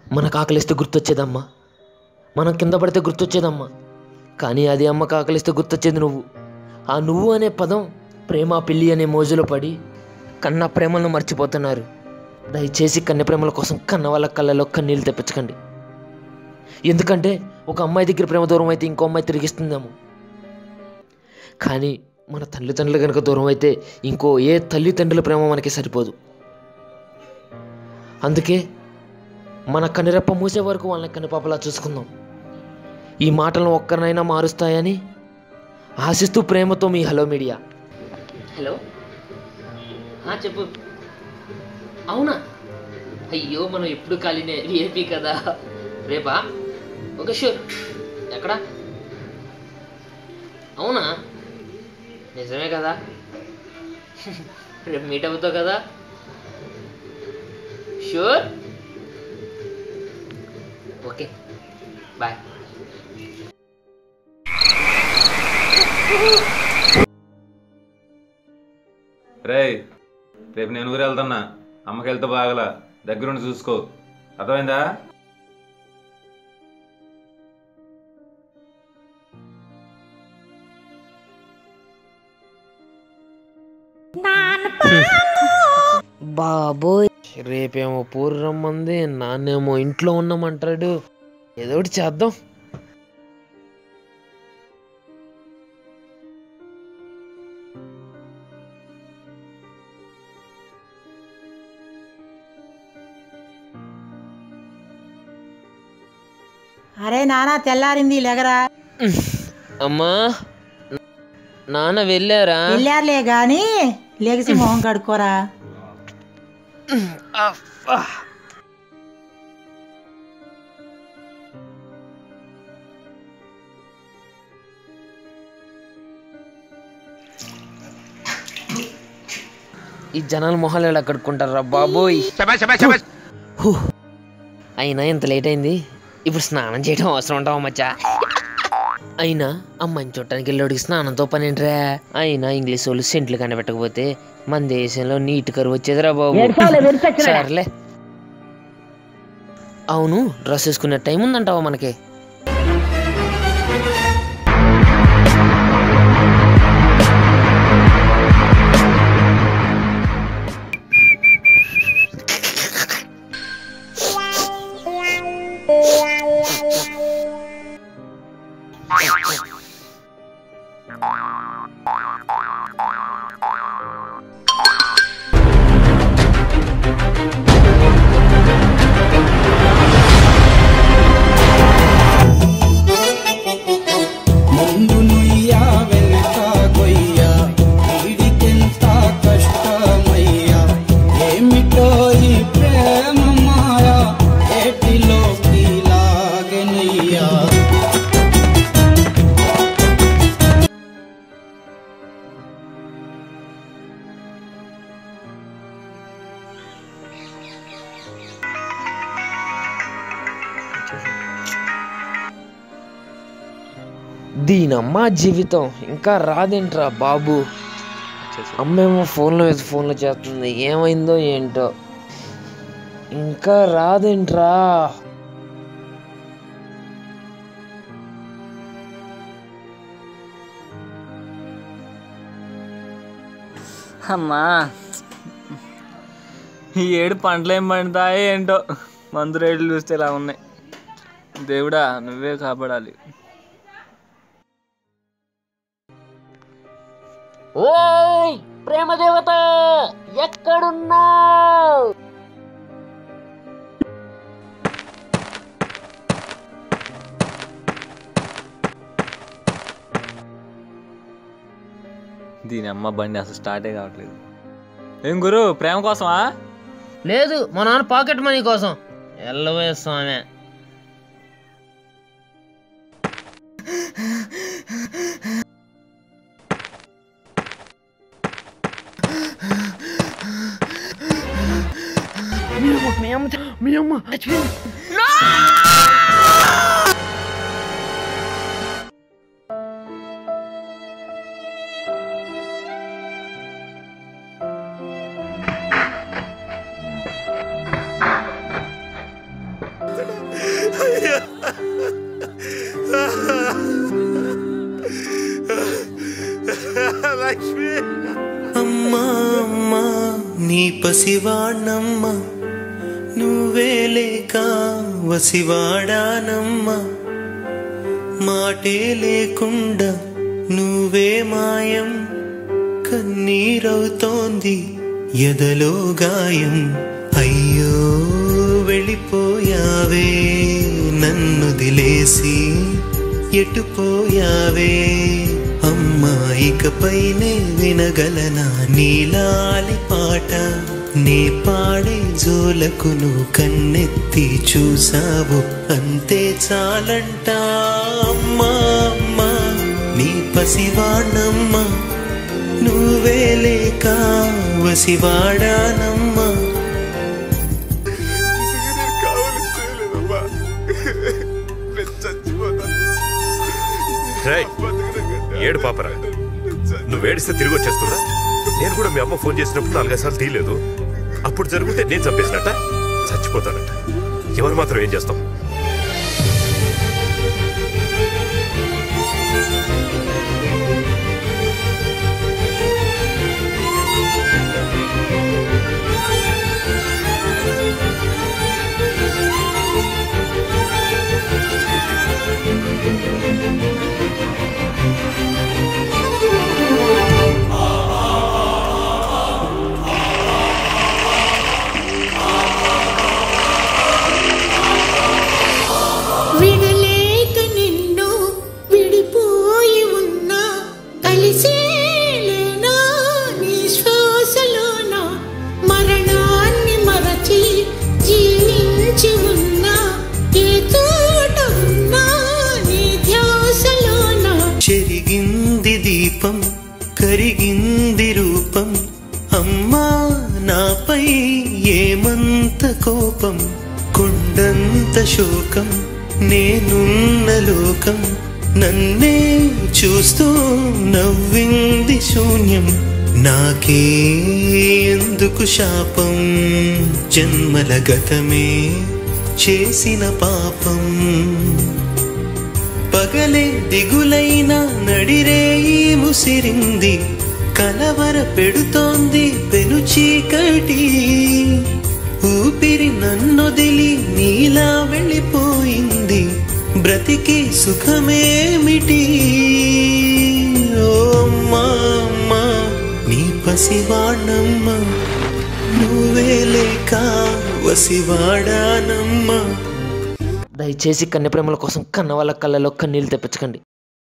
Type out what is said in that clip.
మనకు ఆకలిస్తే గుర్తొచ్చేదమ్మా మనం కింద పడితే గుర్తొచ్చేదమ్మా కానీ అది అమ్మకు ఆకలిస్తే గుర్తొచ్చేది నువ్వు ఆ నువ్వు అనే పదం ప్రేమ పెళ్ళి అనే మోజులో పడి కన్న ప్రేమలను మర్చిపోతున్నారు దయచేసి కన్నె ప్రేమల కోసం కన్న వాళ్ళ కళ్ళలో కన్నీళ్ళు తెప్పించకండి ఎందుకంటే ఒక అమ్మాయి దగ్గర ప్రేమ దూరం అయితే ఇంకో అమ్మాయి తిరిగిస్తుందేమో కానీ మన తల్లిదండ్రులు కనుక దూరం అయితే ఇంకో ఏ తల్లిదండ్రుల ప్రేమ మనకి సరిపోదు అందుకే మన కనిరెప్ప మూసే వరకు వాళ్ళని కనిపాపలా చూసుకుందాం ఈ మాటలను ఒక్కరినైనా మారుస్తాయని ఆశిస్తూ ప్రేమతో మీ హలో మీడియా హలో చెప్పు అవునా అయ్యో మనం ఎప్పుడు ఖాళీనే విఐపి కదా రేపా ఓకే షూర్ ఎక్కడ అవునా నిజమే కదా రేపు మీట్ అవుతావు కదా షూర్ ఓకే బాయ్ రేయ్ రేపు నేను ఊరు వెళ్తున్నా అమ్మకి వెళ్తే బాగలా దగ్గరుండి చూసుకో అర్థమైందా బాబోయ్ రేపేమో పూరు రమ్మంది నాన్నేమో ఇంట్లో ఉన్నామంటాడు ఏదో ఒకటి చేద్దాం అరే నానా తెల్లారింది లేగరా అమ్మా నాన్న వెళ్ళారా వెళ్ళారులే గాని లెగసి మొహం కడుక్కోరా అబ్బా. ఈ జనాల మొహాలు ఎలా కడుక్కుంటారా బాబోయ్ హూ. అయినా ఇంత లేట్ అయింది ఇప్పుడు స్నానం చేయడం అవసరం ఉంటావా మచ్చా అయినా అమ్మాయిని చూడటానికి వెళ్ళోడికి స్నానంతో పని ఏంట్రా అయినా ఇంగ్లీష్ వాళ్ళు సెంట్లు కనిపెట్టకపోతే మన దేశంలో నీటి కరువు వచ్చేదిరా బాబు సర్లే అవును డ్రెస్ వేసుకునే టైం ఉందంటావా మనకి ముందు నుయ్యా వెనక గొయ్యా వీడికెంత కష్టమయ్యా ఏమిటో ఈ ప్రేమ మాయా ఏటిలోకి లాగెనయ్యా దీనమ్మ జీవితం ఇంకా రాదేంట్రా బాబు అమ్మేమో ఫోన్లో వేసి ఫోన్లో చేస్తుంది ఏమైందో ఏంటో ఇంకా రాదేంట్రా అమ్మా ఈ ఏడు పంటలు ఏం పండుతాయి ఏంటో మందు రేట్లు చూస్తే ఇలా ఉన్నాయి దేవుడా నువ్వే కాపాడాలి ఓయ్ ప్రేమ దేవత ఎక్కడున్నావు దీని అమ్మ బండి అసలు స్టార్టే కావట్లేదు ఏం గురు ప్రేమ కోసమా లేదు మా నాన్న పాకెట్ మనీ కోసం ఎల్లవే స్వామి మీ అమ్మ మీ అమ్మ చచ్చిపోయింది చేస్తాడు అయ్యా లక్ష్మి అమ్మా అమ్మా నీ పసివాణమ్మ నువ్వే లేక వసివాడానమ్మా మాటే లేకుండా నువ్వే మాయం కన్నీరవుతోంది ఎదలో గాయం అయ్యో వెళ్ళిపోయావే నన్ను దిలేసి ఎటుపోయావే అమ్మా ఇకపైనే వినగలనా నీలాలి పాట నే పాడే జోలకు నువ్వు కన్నెత్తి చూసావు అంతే చాలంట అమ్మా అమ్మా నీ పసివాణమ్మా నువ్వే లేక వసివాడానమ్మా నేను కావాలి చేయలేదమ్మా నేను చచ్చిపోతాను రేయ్, ఏడు పాపరా నువ్వు ఏడిస్తే తిరిగి వచ్చేస్తుందా నేను కూడా మీ అమ్మ ఫోన్ చేసినప్పుడు నాలుగైదు సార్లు తీయలేదు అప్పుడు జరుగుతే నేను చంపేసినట్ట చచ్చిపోతానంట ఎవరు మాత్రం ఏం చేస్తాం విడలేక నిన్ను విడిపోయి ఉన్నా కలిసేలేనా నీ శ్వాసలోన మరణాన్ని మరచి జీవించి ఉన్నా ఏ తోట ఉన్నా నీ ధ్యాసలోన చెరిగింది దీపం కరిగింది రూపం అమ్మా నాపై ఏమంత కోపం కొండంత శోకం నేనున్న లోకం నన్నే చూస్తూ నవ్వింది శూన్యం నాకే ఎందుకు శాపం జన్మల గతమే చేసిన పాపం పగలే దిగులైన నడిరేయి ముసిరింది కలవర పెడుతోంది పెను చీకటి ఊపిరి నన్నొదిలి నీలా వెళ్ళిపోయింది బ్రతికి సుఖమేమిటి ఓ అమ్మా అమ్మా నీ పసివాణమ్మ నువ్వే లేక వసివాడానమ్మా దయచేసి కన్నె ప్రేమల కోసం కన్న వాళ్ళ కళ్ళలో కన్నీళ్ళు తెప్పించకండి